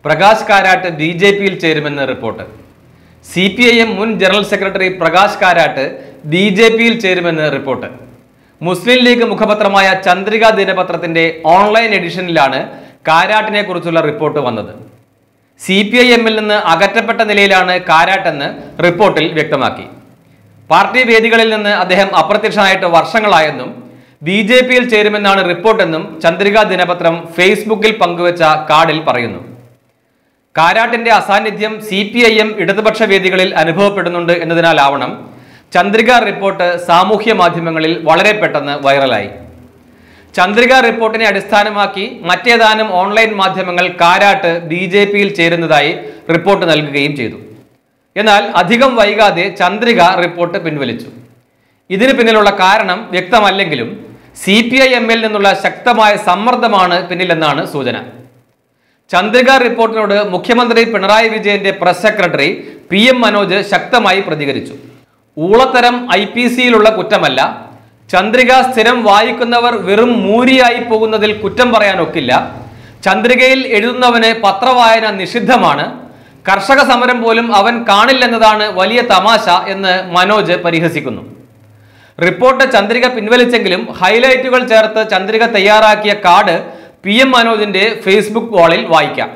Prakash Karat B J പിയിൽ ചേരുമെന്ന് report C P I M മുൻ general secretary Prakash Karat B J പിയിൽ ചേരുമെന്ന് റിപ്പോർട്ട് മുസ്ലിം ലീഗ് മുഖപത്രമായ ചന്ദ്രിക ദിനപത്രത്തിന്റെ ഓൺലൈൻ എഡിഷനിലാണ് കാരാട്ടിനെ കുറിച്ചുള്ള റിപ്പോർട്ട് വന്നത് സി പി ഐ എമ്മിൽ നിന്ന് അകറ്റപ്പെട്ട നിലയിലാണ് കാരാട്ടെന്ന് റിപ്പോർട്ടിൽ വ്യക്തമാക്കി പാർട്ടി വേദികളിൽ നിന്ന് അദ്ദേഹം അപ്രത്യക്ഷനായിട്ട് വർഷങ്ങളായെന്നും ബി ജെ പിയിൽ ചേരുമെന്നാണ് റിപ്പോർട്ടെന്നും ചന്ദ്രിക ദിനപത്രം ഫേസ്ബുക്കിൽ പങ്കുവച്ച കാർഡിൽ പറയുന്നു കാരാട്ടിന്റെ അസാന്നിധ്യം സി പി ഐ എം ഇടതുപക്ഷ വേദികളിൽ അനുഭവപ്പെടുന്നുണ്ട് എന്നതിനാലാവണം ചന്ദ്രിക റിപ്പോർട്ട് സാമൂഹ്യ മാധ്യമങ്ങളിൽ വളരെ പെട്ടെന്ന് വൈറലായി ചന്ദ്രിക റിപ്പോർട്ടിനെ അടിസ്ഥാനമാക്കി മറ്റേതാനും ഓൺലൈൻ മാധ്യമങ്ങൾ കാരാട്ട് ബി ജെ പിയിൽ ചേരുന്നതായി റിപ്പോർട്ട് നൽകുകയും ചെയ്തു എന്നാൽ അധികം വൈകാതെ ചന്ദ്രിക റിപ്പോർട്ട് പിൻവലിച്ചു ഇതിന് പിന്നിലുള്ള കാരണം വ്യക്തമല്ലെങ്കിലും സി പി ഐ എമ്മിൽ നിന്നുള്ള ശക്തമായ സമ്മർദ്ദമാണ് പിന്നിലെന്നാണ് സൂചന ചന്ദ്രിക റിപ്പോർട്ടിനോട് മുഖ്യമന്ത്രി പിണറായി വിജയന്റെ press secretary P M Manoj ശക്തമായി പ്രതികരിച്ചു ഊളത്തരം ഐ പി സിയിലുള്ള കുറ്റമല്ല ചന്ദ്രിക സ്ഥിരം വായിക്കുന്നവർ വെറും മൂരിയായി പോകുന്നതിൽ കുറ്റം പറയാനൊക്കില്ല ചന്ദ്രികയിൽ എഴുതുന്നവന് പത്രവായന നിഷിദ്ധമാണ് കർഷക സമരം പോലും അവൻ കാണില്ലെന്നതാണ് വലിയ തമാശ എന്ന് മനോജ് പരിഹസിക്കുന്നു റിപ്പോർട്ട് ചന്ദ്രിക പിൻവലിച്ചെങ്കിലും ഹൈലൈറ്റുകൾ ചേർത്ത് ചന്ദ്രിക തയ്യാറാക്കിയ കാർഡ് പി എം മനോജിന്റെ ഫേസ്ബുക്ക് വാളിൽ വായിക്കാം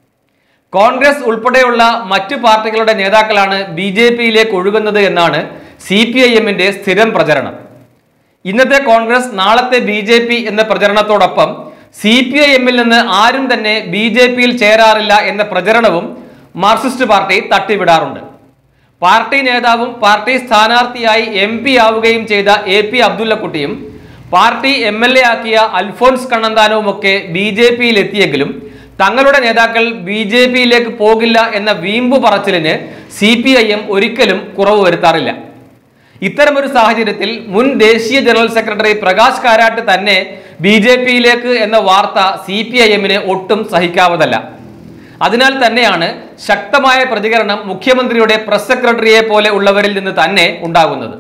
കോൺഗ്രസ് ഉൾപ്പെടെയുള്ള മറ്റു പാർട്ടികളുടെ നേതാക്കളാണ് ബി ജെ പിയിലേക്ക് ഒഴുകുന്നത് എന്നാണ് സി പി ഐ എമ്മിന്റെ സ്ഥിരം പ്രചരണം ഇന്നത്തെ കോൺഗ്രസ് നാളത്തെ ബി ജെ പി എന്ന പ്രചരണത്തോടൊപ്പം സി പി ഐ എമ്മിൽ നിന്ന് ആരും തന്നെ ബി ജെ പിയിൽ ചേരാറില്ല എന്ന പ്രചരണവും മാർക്സിസ്റ്റ് പാർട്ടി തട്ടിവിടാറുണ്ട് പാർട്ടി നേതാവും പാർട്ടി സ്ഥാനാർത്ഥിയായി എം പി ആവുകയും ചെയ്ത എ പി അബ്ദുള്ളക്കുട്ടിയും പാർട്ടി എം എൽ എ ആക്കിയ അൽഫോൺസ് കണ്ണന്താനവുമൊക്കെ ബി ജെ പിയിൽ എത്തിയെങ്കിലും തങ്ങളുടെ നേതാക്കൾ ബി ജെ പിയിലേക്ക് പോകില്ല എന്ന വീമ്പു പറച്ചിലിന് സി പി ഐ എം ഒരിക്കലും കുറവ് വരുത്താറില്ല ഇത്തരമൊരു സാഹചര്യത്തിൽ മുൻ ദേശീയ ജനറൽ സെക്രട്ടറി പ്രകാശ് കാരാട്ട് തന്നെ ബി ജെ പിയിലേക്ക് എന്ന വാർത്ത സി പി ഐ എമ്മിന് ഒട്ടും സഹിക്കാവതല്ല അതിനാൽ തന്നെയാണ് ശക്തമായ പ്രതികരണം മുഖ്യമന്ത്രിയുടെ പ്രസ് സെക്രട്ടറിയെ പോലെ ഉള്ളവരിൽ നിന്ന് തന്നെ ഉണ്ടാകുന്നത്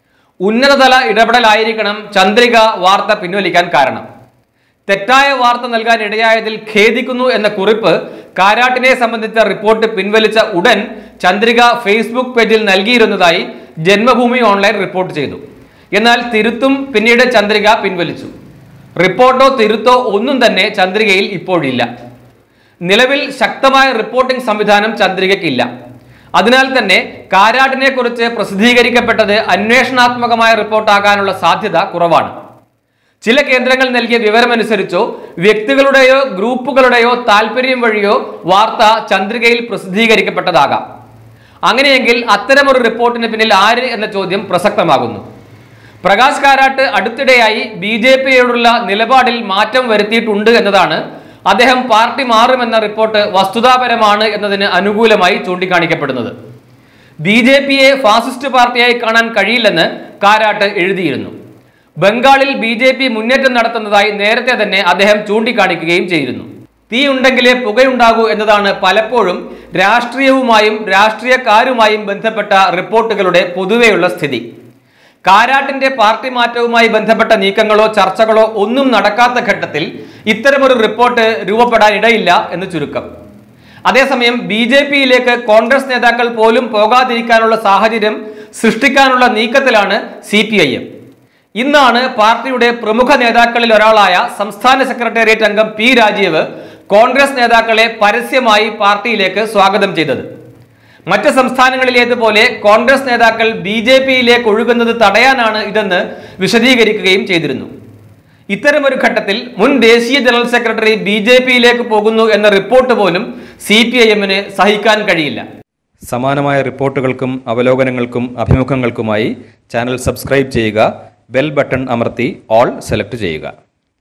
ഉന്നതതല ഇടപെടലായിരിക്കണം ചന്ദ്രിക വാർത്ത പിൻവലിക്കാൻ കാരണം തെറ്റായ വാർത്ത നൽകാൻ ഇടയായതിൽ ഖേദിക്കുന്നു എന്ന കുറിപ്പ് കാരാട്ടിനെ സംബന്ധിച്ച റിപ്പോർട്ട് പിൻവലിച്ച ഉടൻ ചന്ദ്രിക ഫേസ്ബുക്ക് പേജിൽ നൽകിയിരുന്നതായി ജന്മഭൂമി ഓൺലൈൻ റിപ്പോർട്ട് ചെയ്തു എന്നാൽ തിരുത്തും പിന്നീട് ചന്ദ്രിക പിൻവലിച്ചു റിപ്പോർട്ടോ തിരുത്തോ ഒന്നും തന്നെ ചന്ദ്രികയിൽ ഇപ്പോഴില്ല നിലവിൽ ശക്തമായ റിപ്പോർട്ടിംഗ് സംവിധാനം ചന്ദ്രികയ്ക്കില്ല അതിനാൽ തന്നെ കാരാട്ടിനെ കുറിച്ച് പ്രസിദ്ധീകരിക്കപ്പെട്ടത് അന്വേഷണാത്മകമായ റിപ്പോർട്ടാകാനുള്ള സാധ്യത കുറവാണ് ചില കേന്ദ്രങ്ങൾ നൽകിയ വിവരമനുസരിച്ചോ വ്യക്തികളുടെയോ ഗ്രൂപ്പുകളുടെയോ താല്പര്യം വഴിയോ വാർത്ത ചന്ദ്രികയിൽ പ്രസിദ്ധീകരിക്കപ്പെട്ടതാകാം അങ്ങനെയെങ്കിൽ അത്തരമൊരു റിപ്പോർട്ടിന് പിന്നിൽ ആര് എന്ന ചോദ്യം പ്രസക്തമാകുന്നു പ്രകാശ് കാരാട്ട് അടുത്തിടെയായി ബി ജെ പിയോടുള്ള നിലപാടിൽ മാറ്റം വരുത്തിയിട്ടുണ്ട് എന്നതാണ് അദ്ദേഹം പാർട്ടി മാറുമെന്ന റിപ്പോർട്ട് വസ്തുതാപരമാണ് എന്നതിന് അനുകൂലമായി ചൂണ്ടിക്കാണിക്കപ്പെടുന്നത് ബി ജെ പിയെ ഫാസിസ്റ്റ് പാർട്ടിയായി കാണാൻ കഴിയില്ലെന്ന് കാരാട്ട് എഴുതിയിരുന്നു ബംഗാളിൽ ബി ജെ പി മുന്നേറ്റം നടത്തുന്നതായി നേരത്തെ തന്നെ അദ്ദേഹം ചൂണ്ടിക്കാണിക്കുകയും ചെയ്തിരുന്നു തീ ഉണ്ടെങ്കിലേ പുകയുണ്ടാകൂ എന്നതാണ് പലപ്പോഴും രാഷ്ട്രീയവുമായും രാഷ്ട്രീയക്കാരുമായും ബന്ധപ്പെട്ട റിപ്പോർട്ടുകളുടെ പൊതുവെയുള്ള സ്ഥിതി കാരാട്ടിന്റെ പാർട്ടി മാറ്റവുമായി ബന്ധപ്പെട്ട നീക്കങ്ങളോ ചർച്ചകളോ ഒന്നും നടക്കാത്ത ഘട്ടത്തിൽ ഇത്തരമൊരു റിപ്പോർട്ട് രൂപപ്പെടാൻ ഇടയില്ല എന്ന് ചുരുക്കം അതേസമയം ബി ജെ പിയിലേക്ക് കോൺഗ്രസ് നേതാക്കൾ പോലും പോകാതിരിക്കാനുള്ള സാഹചര്യം സൃഷ്ടിക്കാനുള്ള നീക്കത്തിലാണ് സി പി ഐ എം ഇന്നാണ് പാർട്ടിയുടെ പ്രമുഖ നേതാക്കളിൽ ഒരാളായ സംസ്ഥാന സെക്രട്ടേറിയറ്റ് അംഗം പി രാജീവ് കോൺഗ്രസ് നേതാക്കളെ പരസ്യമായി പാർട്ടിയിലേക്ക് സ്വാഗതം ചെയ്തത് മറ്റ് സംസ്ഥാനങ്ങളിലേതുപോലെ കോൺഗ്രസ് നേതാക്കൾ ബി ജെ പിയിലേക്ക് ഒഴുകുന്നത് തടയാനാണ് ഇതെന്ന് വിശദീകരിക്കുകയും ചെയ്തിരുന്നു ഇത്തരമൊരു ഘട്ടത്തിൽ മുൻ ദേശീയ ജനറൽ സെക്രട്ടറി ബി ജെ പിയിലേക്ക് പോകുന്നു എന്ന റിപ്പോർട്ട് പോലും സി പി ഐ എമ്മിന് സഹിക്കാൻ കഴിയില്ല സമാനമായ റിപ്പോർട്ടുകൾക്കും അവലോകനങ്ങൾക്കും അഭിമുഖങ്ങൾക്കുമായി ചാനൽ സബ്സ്ക്രൈബ് ചെയ്യുക ബെൽ ബട്ടൺ അമർത്തി ഓൾ സെലക്ട് ചെയ്യുക